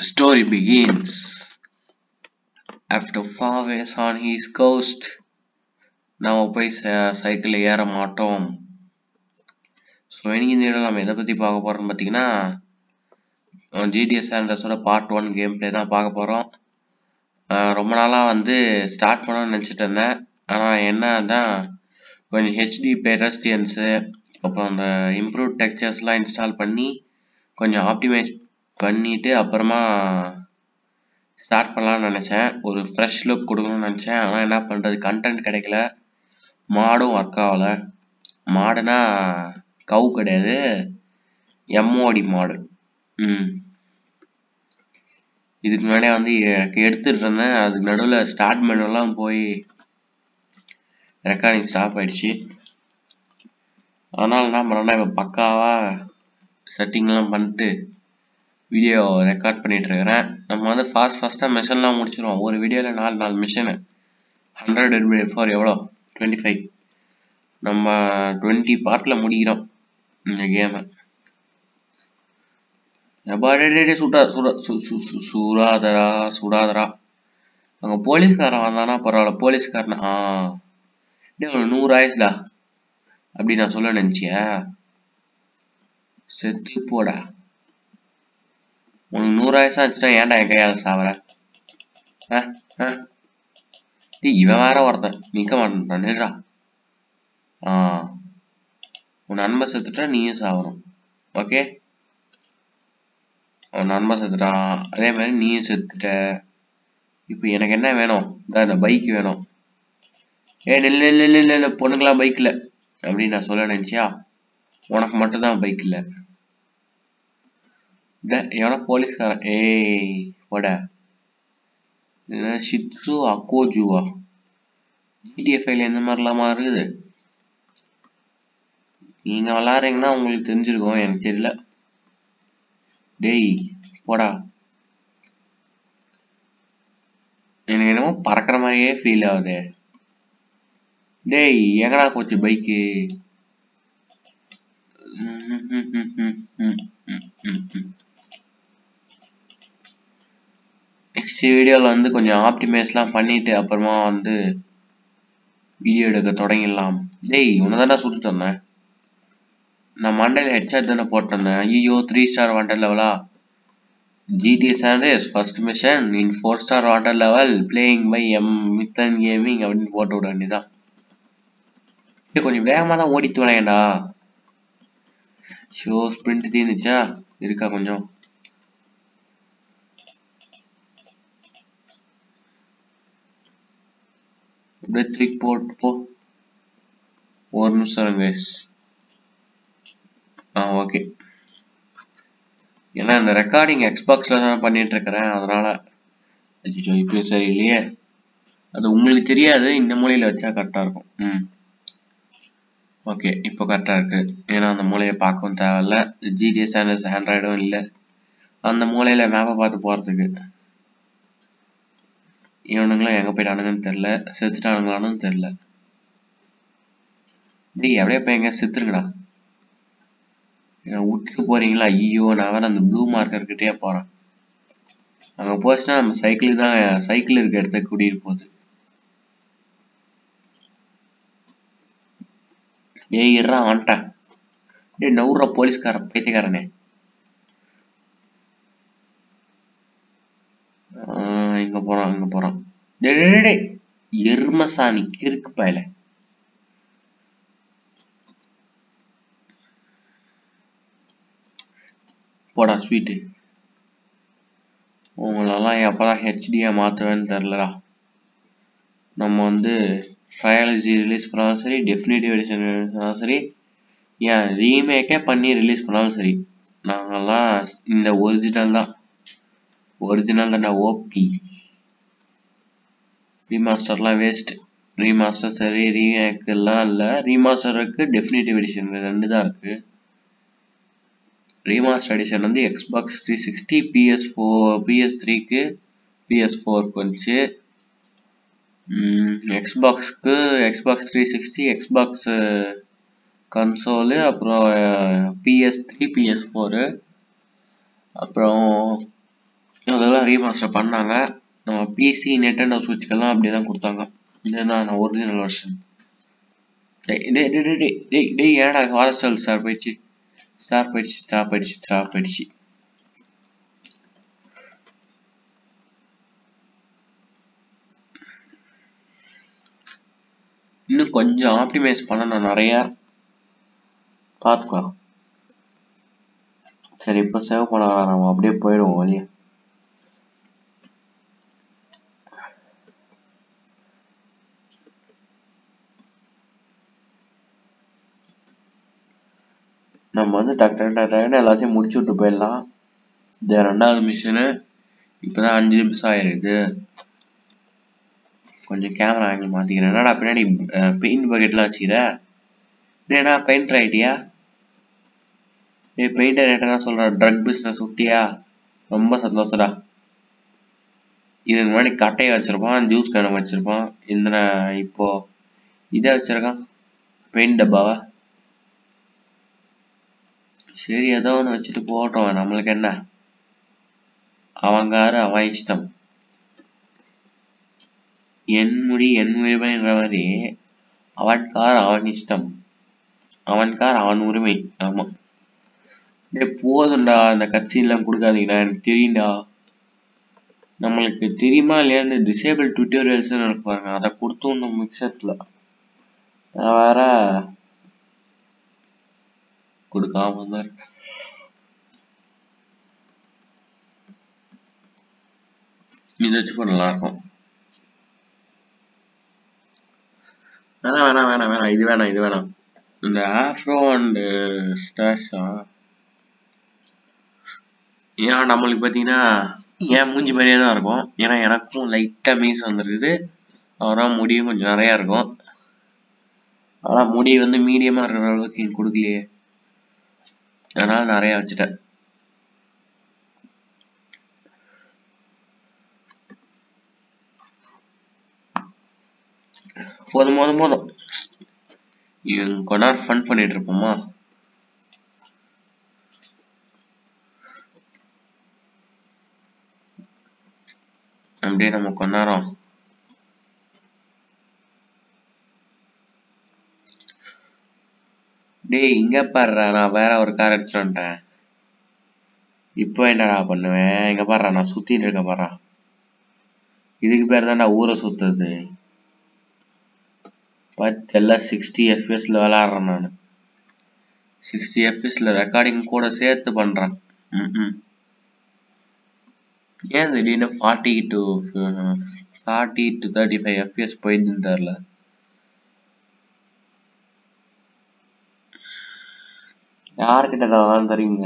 story begins. After five years on his coast, நம்ம போய் cycle ஏற மாட்டோம் ஸோ இன்னைக்கு இந்த வீடியோவில் நம்ம எதை பற்றி பார்க்க போகிறோம்னு பார்த்தீங்கன்னா ஜிடிஎஸ் ஆண்ட்ரஸோட பார்ட் ஒன் கேம் ப்ளே தான் பார்க்க போகிறோம் ரொம்ப நாளாக வந்து ஸ்டார்ட் பண்ணணும்னு நினச்சிட்டு இருந்தேன் ஆனால் என்ன தான் கொஞ்சம் ஹெச்டி பெரஸ்டியன்ஸு அப்புறம் அந்த இம்ப்ரூவ் டெக்சர்ஸ்லாம் இன்ஸ்டால் பண்ணி கொஞ்சம் ஆப்டிமைஸ் பண்ணிவிட்டு அப்புறமா ஸ்டார்ட் பண்ணலாம்னு நினச்சேன் ஒரு ஃப்ரெஷ் லுக் கொடுக்கணும்னு நினச்சேன் ஆனால் என்ன பண்ணுறது கண்டென்ட் கிடைக்கல மாடும் ஒர்க் ஆகலை மாடுனா கவு கிடையாது எம்ஓடி மாடு ம் இதுக்கு முன்னாடியே வந்து எடுத்துட்டு இருந்தேன் அதுக்கு நடுவில் ஸ்டார்ட் மெனுலாம் போய் ரெக்கார்டிங் ஸ்டாப் ஆயிடுச்சு அதனால் என்ன பண்ணேன்னா இப்போ பக்காவாக செட்டிங்லாம் பண்ணிட்டு வீடியோ ரெக்கார்ட் பண்ணிட்டு இருக்கிறேன் நம்ம வந்து ஃபாஸ்ட் ஃபாஸ்ட்டாக மிஷன்லாம் முடிச்சிடுவோம் ஒரு வீடியோவில் நாலு நாலு மிஷனு ஹண்ட்ரட் பை ஃபோர் எவ்வளோ டுவெண்ட்டி ஃபைவ் நம்ம டுவெண்ட்டி பார்ட்டில் முடிக்கிறோம் இந்த கேமை எப்பாடே சுடா சுடா சு சு சு சுடாதரா சுடாதரா அங்கே போலீஸ்காரன் வந்தானா பரவாயில்ல போலீஸ்காரன் ஆ டே உனக்கு நூறு ஆயிடுச்சுடா அப்படி நான் சொல்ல நினச்சியா செத்து போடா உனக்கு நூறு ஆயிடுச்சா இருந்துச்சுன்னா ஏன்டா என் கையால் சாவற ஆ ஆ டேய் இவன் வேற ஒருத்தன் நிற்க மாட்டேன்றான் நின்றா ஆ உன் நண்பன் செத்துட்டா நீயும் சாவணும் ஓகே உன் நண்பன் செத்துட்டான் அதே மாதிரி நீயும் செத்துட்ட இப்போ எனக்கு என்ன வேணும் இந்த இந்த பைக் வேணும் ஏ நெல் நெல் நெல் நெல் பொண்ணுங்களாம் பைக்கில் அப்படின்னு நான் சொல்ல நினச்சியா உனக்கு மட்டும்தான் பைக் இல்லை இந்த எவனா போலீஸ்காரன் ஏய் போட என்ன ஷிட்ஸு அக்கோஜுவா ஜிடிஎஃப்ஐல எந்த மாதிரிலாமா இருக்குது நீங்க விளாட்றீங்கன்னா உங்களுக்கு தெரிஞ்சிருக்கும் எனக்கு தெரியல டேய் போடா எனக்கு என்னமோ பறக்கிற மாதிரியே ஃபீல் ஆகுது டேய் எங்கடா போச்சு பைக்கு நெக்ஸ்ட் வீடியோவில் வந்து கொஞ்சம் ஆப்டிமைஸ்லாம் பண்ணிட்டு அப்புறமா வந்து வீடியோ எடுக்க தொடங்கிடலாம் டேய் உன்னை தானே சுட்டு தந்தேன் நான் மண்டையில் ஹெட்சாட் தானே போட்டிருந்தேன் ஐயோ த்ரீ ஸ்டார் வாண்டர் லெவலா GTS Andreas first mission in four star wanted level playing by M Mithran gaming அப்படின்னு போட்டு விட வேண்டியதான் கொஞ்சம் வேகமாக தான் ஓடி தொலையண்டா ஷோ ஸ்ப்ரிண்ட் தீர்ந்துச்சா இருக்கா கொஞ்சம் அப்படியே தூக்கி போட்டு போ ஒரு நிமிஷம் கைஸ் ஆ ஓகே ஏன்னா இந்த ரெக்கார்டிங் எக்ஸ்பாக்ஸில் தான் பண்ணிட்டு இருக்கிறேன் அதனால அச்சோ இப்போ சரி இல்லையே அது உங்களுக்கு தெரியாது இந்த மூலையில் வச்சா கரெக்டாக இருக்கும் ம் ஓகே இப்போ கரெக்டாக இருக்குது ஏன்னா அந்த மூலையை பார்க்கவும் தேவையில்ல ஜிடிஎஸ் ஆண்ட்ரஸ் ஆண்ட்ராய்டும் இல்லை அந்த மூலையில் மேப்பை பார்த்து போகிறதுக்கு இவனுங்களும் எங்கே போயிட்டானுங்கன்னு தெரில செத்துட்டானுங்களான்னு தெரில டேய் அப்படியே போய் எங்க செத்துருங்கடா விட்டுட்டு போறீங்களா ஐயோ நான் வேற அந்த ப்ளூ மார்க்கர்கிட்டயே போறேன் அங்க போச்சுன்னா நம்ம சைக்கிள் தான் சைக்கிள் இருக்க இடத்த கூட்டிட்டு போகுது ஏய் இருறா வந்துட்டேன் டேய் நவுற போலீஸ்காரன் பைத்தியக்காரனே இங்க போறான் இங்க போறான் டே எருமசாணி கிறுக்கு பயல போடா ஸ்வீட்டு உங்களெல்லாம் எப்போதான் ஹெச்டியை மாற்றுவேன்னு தெரிலடா நம்ம வந்து ட்ரையாலஜி ரிலீஸ் பண்ணாலும் சரி டெஃபினேட்டிவ் எடிஷன் பண்ணாலும் சரி ஏன் ரீமேக்கே பண்ணி ரிலீஸ் பண்ணாலும் சரி நாங்கள்லாம் இந்த ஒரிஜினல் தான் ஒரிஜினல் தானே ஓபி ரீமாஸ்டர்லாம் வேஸ்ட் ரீமாஸ்டர் சரி ரீமேக்கெல்லாம் இல்லை ரீமாஸ்டருக்கு டெஃபினேட்டிவ் எடிஷன் ரெண்டு தான் இருக்குது ரீமாஸ்டர் எடிஷன் வந்து Xbox three sixty PS four PS த்ரீக்கு பிஎஸ் ஃபோருக்கு வந்துச்சு எக்ஸ்பாக்ஸ்க்கு Xbox three sixty Xbox console அப்புறம் பிஎஸ் த்ரீ பிஎஸ் ஃபோரு அப்புறம் அதெல்லாம் ரீமாஸ்டர் பண்ணாங்க நம்ம பிசி நெட்டண்டோ ஸ்விட்ச்க்கெல்லாம் அப்படியே தான் கொடுத்தாங்க இதுதான் நான் ஒரிஜினல் வெர்ஷன் டேய் டேய் டேய் டேய் டேய் டேய் டேய் ஏடா ஹாரஸ்டல் ஸ்டார் போயிடுச்சு ஸ்டார் போயிடுச்சு ஸ்டார் போயிடுச்சு ஸ்டார் போயிடுச்சு இன்னும் கொஞ்சம் ஆப்டிமைஸ் பண்ணணும் நிறைய பார்த்துக்கலாம் சரி இப்போ சேவ் பண்ண வேணாம் நம்ம அப்படியே போயிடுவோம் வெளியே நம்ம வந்து டக்கு டக்கு டக்கு டக்குன்னு எல்லாத்தையும் முடிச்சு விட்டு போயிடலாம் இது ரெண்டாவது மிஷினு இப்போதான் அஞ்சு நிமிஷம் ஆயிருக்குது கொஞ்சம் கேமரா ஆங்கிள் மாற்றிக்கிறேன் என்னடா பின்னாடி பெயிண்ட் பக்கெட்லாம் வச்சுக்கிற என்னடா பெயிண்டர் ஆயிட்டியா ஏய் பெயிண்டர் என்ன சொல்ற ட்ரக் பிஸ்னஸ் விட்டியா ரொம்ப சந்தோஷடா இதுக்கு முன்னாடி கட்டையை வச்சிருப்பான் ஜூஸ் கேனை வச்சிருப்பான் இந்த இப்போ இதை வச்சிருக்கான் பெயிண்ட் டப்பாவா சரி ஏதோ ஒன்று வச்சுட்டு போகட்டும் நம்மளுக்கு என்ன அவங்காரு அவன் இஷ்டம் என் முடி என் உரிமைன்ற மாதிரி அவன் கார் அவன் இஷ்டம் அவன் கார் அவன் உரிமை ஆமா டேய் போதும்டா அந்த கட்சியெல்லாம் கொடுக்காதீங்கடா எனக்கு தெரியும்டா நம்மளுக்கு தெரியுமா இல்லையா இந்த டிசேபிள் டுட்டோரியல்ஸ் இருக்கு பாருங்க அதை கொடுத்து மிக்சர்ல நான் வேற கொடுக்காம தான் இருக்கு இது வச்சு கூட நல்லா இருக்கும் வேணாம் வேணாம் வேணாம் வேணாம் இது வேணாம் இது வேணாம் இந்த ஆஃப்ரோ அண்ட் ஸ்டாஷா ஏன்னா நம்மளுக்கு பார்த்தீங்கன்னா என் மூஞ்சி மாதிரியே தான் இருக்கும் ஏன்னா எனக்கும் லைட்டாக மீஸ் வந்துருக்குது அவரால் முடியும் கொஞ்சம் நிறையா இருக்கும் ஆனால் முடி வந்து மீடியமாக இருக்கிற அளவுக்கு எனக்கு கொடுக்கலையே அதனால நிறையா வச்சுட்டேன் போதும் போதும் போதும் இவங்க கொஞ்ச நேரம் ஃபன் பண்ணிட்டு இருப்போமா அப்படியே நம்ம கொஞ்ச நேரம் டேய் இங்க பாருடா நான் வேற ஒரு கார் எடுத்துட்டு வந்துட்டேன் இப்போ என்னடா பண்ணுவேன் இங்க பாருடா நான் சுத்திட்டு இருக்கேன் பாருடா இதுக்கு பேர் தான்டா ஊரை சுத்துறது பார்த்து எல்லாம் சிக்ஸ்டி எஃப்பிஎஸ்ல விளாட்றேன் நான் சிக்ஸ்டி எஃப்பிஎஸ்ல ரெக்கார்டிங் கூட சேர்த்து பண்றேன் ம் ஏன் திடீர்னு forty to forty to thirty five FPS போயிடுதுன்னு தெரில யாருக்கிட்ட தான் தரீங்க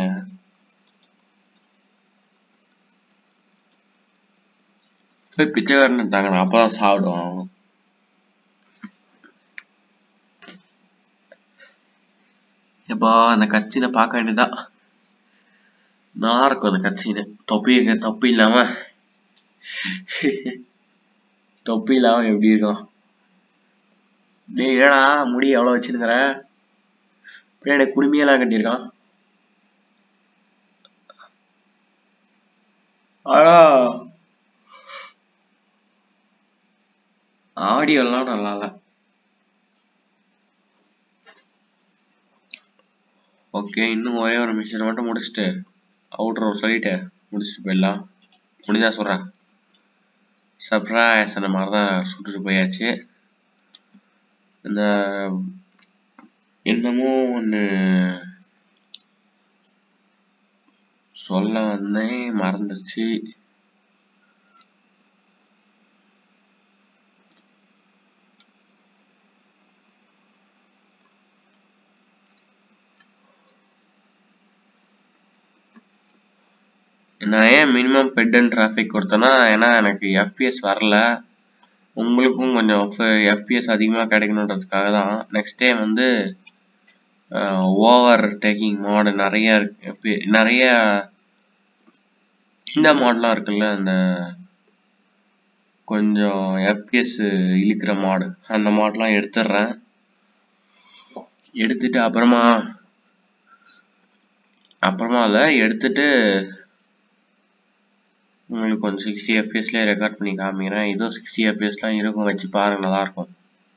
போய் பிச்சைக்காரன் தாங்க அப்பதான் சாப்பிடுவான் எப்பா அந்த கட்சியில பார்க்க வேண்டியதா நல்லா இருக்கும் அந்த கட்சியில தொப்பி தொப்பி இல்லாம தொப்பி இல்லாம எப்படி இருக்கும் டேய் ஏடா முடி எவ்வளவு வச்சிருக்கிற பின்னாடி குடுமையெல்லாம் கட்டியிருக்கான் ஆனா ஆடியோலாம் நல்லா இல்லை ஓகே இன்னும் ஒரே ஒரு மிஷினை மட்டும் முடிச்சுட்டு அவுட்ரு சொல்லிட்டு முடிச்சுட்டு போயிடலாம் முடிஞ்சா சொல்கிறேன் சர்ப்ரைஸ் அந்த மாதிரி தான் சுட்டுட்டு போயாச்சு இந்த என்னமோ ஒன்று சொல்ல வந்தேன் மறந்துருச்சு நான் ஏன் மினிமம் பெட் அண்ட் டிராஃபிக் கொடுத்தேன்னா ஏன்னா எனக்கு எஃபிஎஸ் வரல உங்களுக்கும் கொஞ்சம் எஃபிஎஸ் அதிகமாக கிடைக்கணுன்றதுக்காக தான் நெக்ஸ்ட் டைம் வந்து ஓவர் டேக்கிங் மாடு நிறைய இருக்கு நிறைய இந்த மாடெலாம் இருக்குல்ல அந்த கொஞ்சம் எஃபிஎஸ் இழுக்கிற மாடு அந்த மாடெலாம் எடுத்துடுறேன் எடுத்துட்டு அப்புறமா அப்புறமா இல்லை எடுத்துட்டு உங்களுக்கு கொஞ்சம் சிக்ஸ்டி எஃப்பிஎஸ்லேயே ரெக்கார்ட் பண்ணி காமிக்கிறேன் இதுவும் சிக்ஸ்டி எஃப்பிஎஸ்லாம் இருக்கும் வச்சு பாருங்க நல்லாயிருக்கும்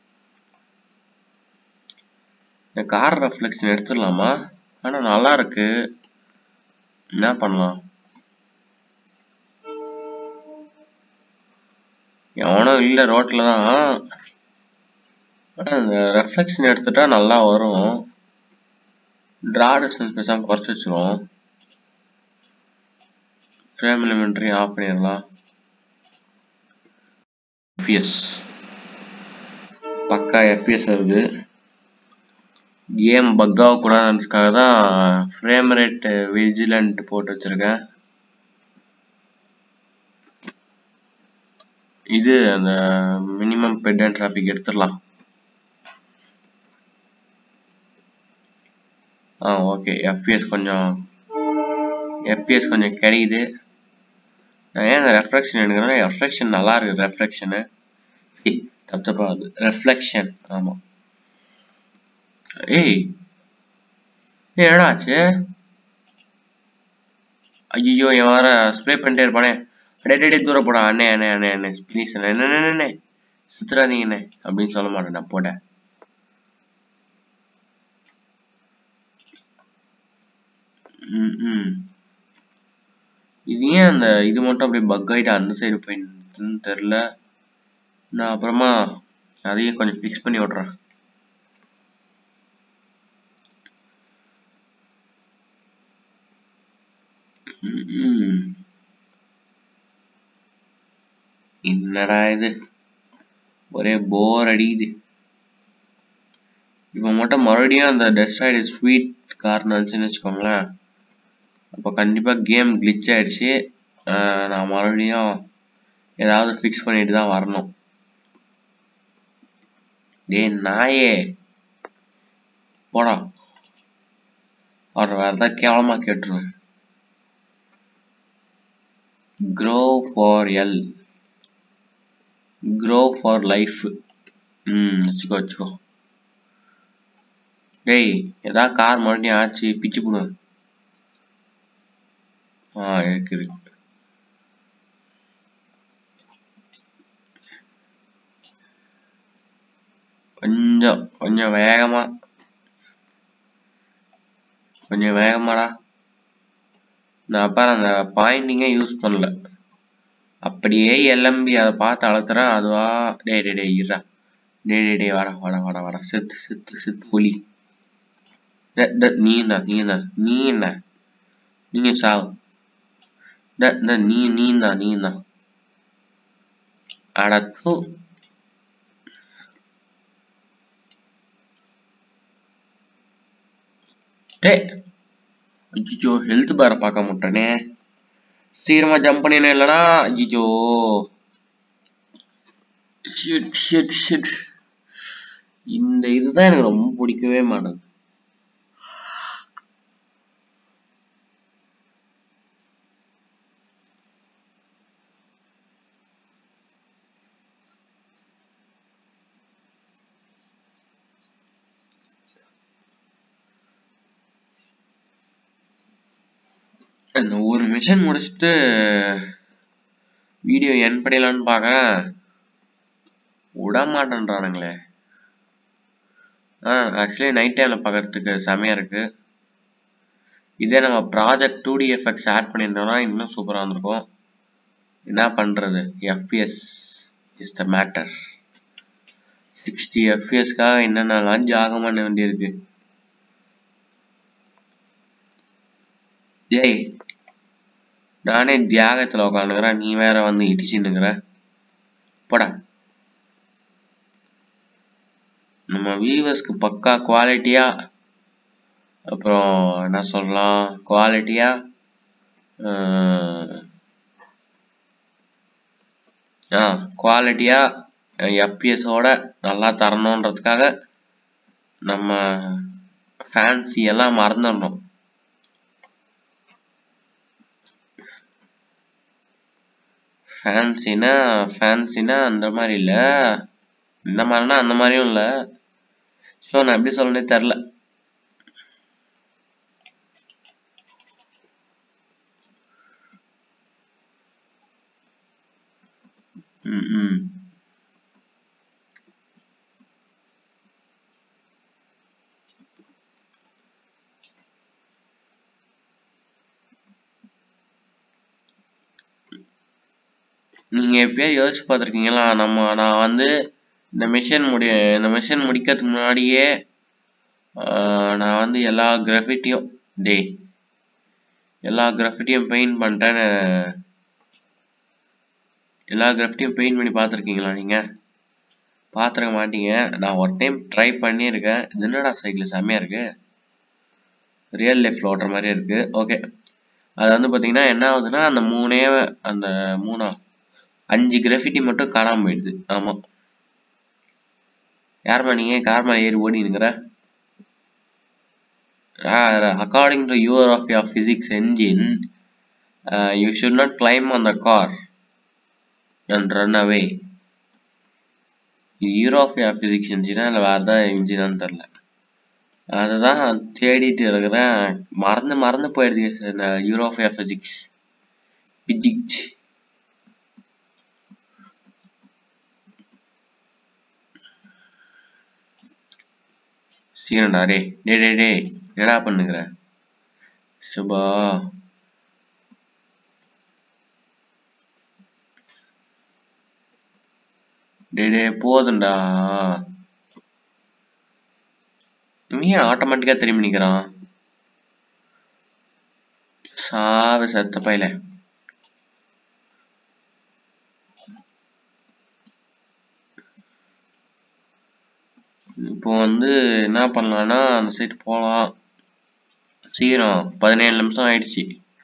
இந்த கார் ரெஃப்ளெக்ஷன் எடுத்துடலாமா ஆனால் நல்லா இருக்கு என்ன பண்ணலாம் எவனும் இல்லை ரோட்டில் தான் ஆனால் இந்த ரெஃப்ளெக்ஷன் எடுத்துட்டா நல்லா வரும் ட்ரா டிஸ்டன்ஸ் பேசாமல் குறைச்சி வச்சுருவோம் ஃப்ரேம் எலிமெண்ட்ரி ஆஃப் பண்ணிடலாம் எஃப்எஸ் பக்கா எஃப்எஸ் வருது கேம் பக் ஆகக்கூடாதுன்றதுக்காக தான் ஃப்ரேம் ரேட் விஜிலண்ட் போட்டு வச்சுருக்கேன் இது அந்த மினிமம் பெட் அண்ட் டிராஃபிக் எடுத்துடலாம் ஆ ஓகே எஃபிஎஸ் கொஞ்சம் எஃபிஎஸ் கொஞ்சம் கிடைக்குது நான் ஏன் ரெஃப்ளெக்ஷன் எடுக்கிறேன்னா ரெஃப்ளெக்ஷன் நல்லா இருக்கு ரெஃப்ளெக்ஷனு தப்பு தப்பா அது ரெஃப்ளெக்ஷன் ஆமாம் ஏய் ஏய் என்னடா ஆச்சு ஐயோ என் வர ஸ்ப்ரே பண்ணிட்டே இருப்பானே அடே டே தூர போடா அண்ணே அண்ணே அண்ணே அண்ணே ப்ளீஸ் அண்ணே என்ன அண்ணே சுத்துறாதீங்கண்ணே அப்படின்னு சொல்ல மாட்டேன் நான் போட ம் இது ஏன் அந்த இது மட்டும் அப்படியே பக் ஆகிட்டு அந்த சைடு போயிட்டுன்னு தெரில நான் அப்புறமா அதையும் கொஞ்சம் ஃபிக்ஸ் பண்ணி விட்றேன் என்னடா இது ஒரே போர் அடிக்குது இப்போ மட்டும் மறுபடியும் அந்த டெஸ்ட்ராய்டு ஸ்வீட் கார் நினச்சுன்னு வச்சுக்கோங்களேன் அப்போ கண்டிப்பாக கேம் கிளிச் ஆயிடுச்சு நான் மறுபடியும் ஏதாவது ஃபிக்ஸ் பண்ணிட்டு தான் வரணும் டே நாயே போடா அவர் வேறு ஏதாவது கேவலமாக கேட்டுருவேன் grow for L grow for life ம் வச்சுக்கோ வச்சுக்கோ டேய் ஏதாவது கார் மறுபடியும் ஆச்சு பிச்சு போடு ஆ இருக்கு இருக்கு கொஞ்சம் கொஞ்சம் வேகமா கொஞ்சம் வேகமாடா நான் அப்புறம் அந்த பாயிண்டிங்கே யூஸ் பண்ணல அப்படியே எலம்பி அதை பார்த்து அழுத்துறேன் அதுவா டே டே டே இருடா டே டே டே வாடா வாடா வாடா வாடா செத்து செத்து செத்து புலி நீ என்ன நீ என்ன நீ என்ன நீங்க சாவு இந்த நீ நீ தான் நீ தான் அடத்து டே அஜிஜோ ஹெல்த் பார பார்க்க மாட்டேனே சீக்கிரமா ஜம்ப் பண்ணினேன் இல்லனா அஜிஜோ ஷிட் ஷிட் ஷிட் இந்த இதுதான் எனக்கு ரொம்ப பிடிக்கவே மாட்டேங்குது அந்த ஒரு மிஷன் முடிச்சுட்டு வீடியோ என் படியலான்னு பார்க்குறேன் விட மாட்டேன்றானுங்களே ஆ ஆக்சுவலி நைட் டைமில் பார்க்கறதுக்கு செமையாக இருக்கு இதே நம்ம project two D effects add பண்ணியிருந்தோம்னா இன்னும் சூப்பராக இருந்திருக்கும் என்ன பண்ணுறது FPS is the matter sixty எஃபிஎஸ்க்காக என்னென்னலாம் ஜாகம் பண்ண வேண்டியிருக்கு ஏய் நானே தியாகத்தில் உட்காந்துக்கிறேன் நீ வேற வந்து இடிச்சுன்னுக்கிற போடா நம்ம வியூவர்ஸ்க்கு பக்கா குவாலிட்டியா அப்புறம் என்ன சொல்லலாம் குவாலிட்டியா ஆ குவாலிட்டியா எஃபிஎஸோட நல்லா தரணுன்றதுக்காக நம்ம ஃபேன்சி எல்லாம் மறந்துடணும் ஃபேன்சினா ஃபேன்சினா அந்த மாதிரி இல்லை இந்த மாதிரினா அந்த மாதிரியும் இல்லை ஸோ நான் எப்படி சொல்லனே தெரில ம் ம் நீங்க எப்பயாவது யோசிச்சு பார்த்துருக்கீங்களா நம்ம நான் வந்து இந்த மிஷன் முடி இந்த மிஷன் முடிக்கிறதுக்கு முன்னாடியே ஆஹ், நான் வந்து எல்லா கிராஃபிட்டியும் டேய் எல்லா கிராஃபிட்டியும் பெயிண்ட் பண்ணிட்டேன்னு எல்லா கிராஃபிட்டியும் பெயிண்ட் பண்ணி பார்த்துருக்கீங்களா நீங்கள் பார்த்துருக்க மாட்டீங்க நான் ஒரு டைம் ட்ரை பண்ணியிருக்கேன் இது என்னடா சைக்கிள் செம்மையாக இருக்கு ரியல் லைஃப்பில் ஓட்டுற மாதிரி இருக்கு ஓகே அது வந்து பார்த்தீங்கன்னா என்ன ஆகுதுன்னா அந்த மூணே அந்த மூணா அஞ்சு கிராஃபிட்டி மட்டும் காணாமல் போயிடுது ஆமாம் யாரும்மா நீங்கள் கார் மேலே ஏறி ஓடினுங்கிற according to your of your physics engine uh, you should not climb on the car and run away hero of ya physics இன்ஜினா இல்லை வேறு ஏதாவது இன்ஜினான்னு தெரில அதுதான் தேடிட்டு இருக்கிறேன் மறந்து மறந்து போயிடுது இந்த hero of ya physics physics சீக்கிரம்டா டே டே டே டே என்னடா பண்ணுகிற சுபா டே டே போதும்டா நீ ஆட்டோமேட்டிக்கா திரும்பி நிக்கிறான் சாவு செத்த பையில இப்போ வந்து என்ன பண்ணலாம்னா அந்த சைடு போகலாம் சீக்கிரம் பதினேழு நிமிஷம் ஆயிடுச்சு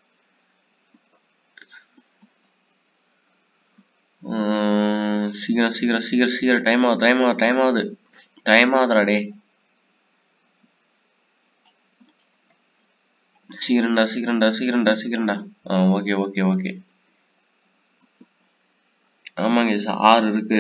உம், சீக்கிரம் சீக்கிரம் சீக்கிரம் சீக்கிரம் டைம் ஆகுது டைம் ஆகுது டைம் ஆகுது டைம் ஆகுதுடா டே சீக்கிரம்டா சீக்கிரம்டா சீக்கிரம்டா சீக்கிரம்டா ஆ ஓகே ஓகே ஓகே ஆமாங்க சார் ஆறு இருக்கு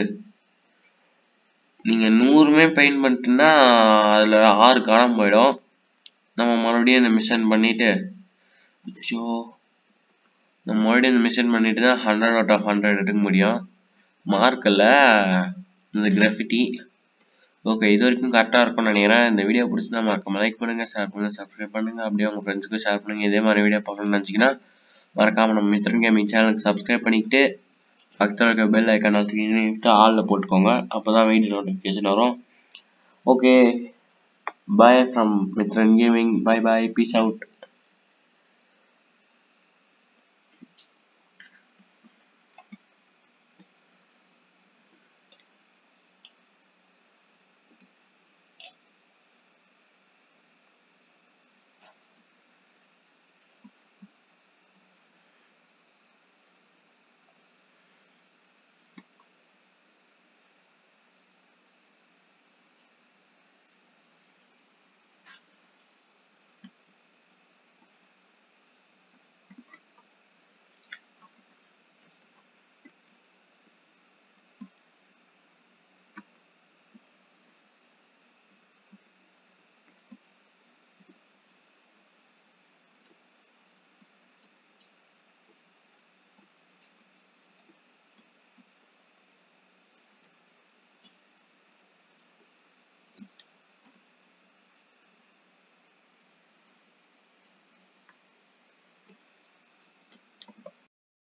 நீங்க நூறுமே பெயிண்ட் பண்ணிட்டுன்னா அதுல ஆறு காணாம போயிடும் நம்ம மறுபடியும் இந்த மிஷன் பண்ணிட்டு ஐயோ நம்ம மறுபடியும் இந்த மிஷன் பண்ணிட்டு தான் ஹண்ட்ரட் அவுட் ஆஃப் ஹண்ட்ரட் எடுக்க முடியும் மார்க் இல்ல இந்த கிராஃபிட்டி ஓகே இது வரைக்கும் கரெக்டாக இருக்கும்னு நினைக்கிறேன் இந்த வீடியோ பிடிச்சிருந்தா மறக்காம லைக் பண்ணுங்க ஷேர் பண்ணுங்க சப்ஸ்கிரைப் பண்ணுங்க அப்படியே உங்க ஃப்ரெண்ட்ஸுக்கும் ஷேர் பண்ணுங்க இதே மாதிரி வீடியோ பார்க்கணும்னு நினச்சிங்கன்னா மறக்காம நம்ம மித்ரன் கேமிங் சேனலுக்கு சப்ஸ்கிரைப் பண்ணிக்கிட்டு பக்கத்தில் இருக்க பெல் ஐக்கான் அழுத்திக்கிட்டு ஆளில் போட்டுக்கோங்க அப்போ தான் வீடியோ நோட்டிஃபிகேஷன் வரும் okay bye from Mithran gaming bye bye peace out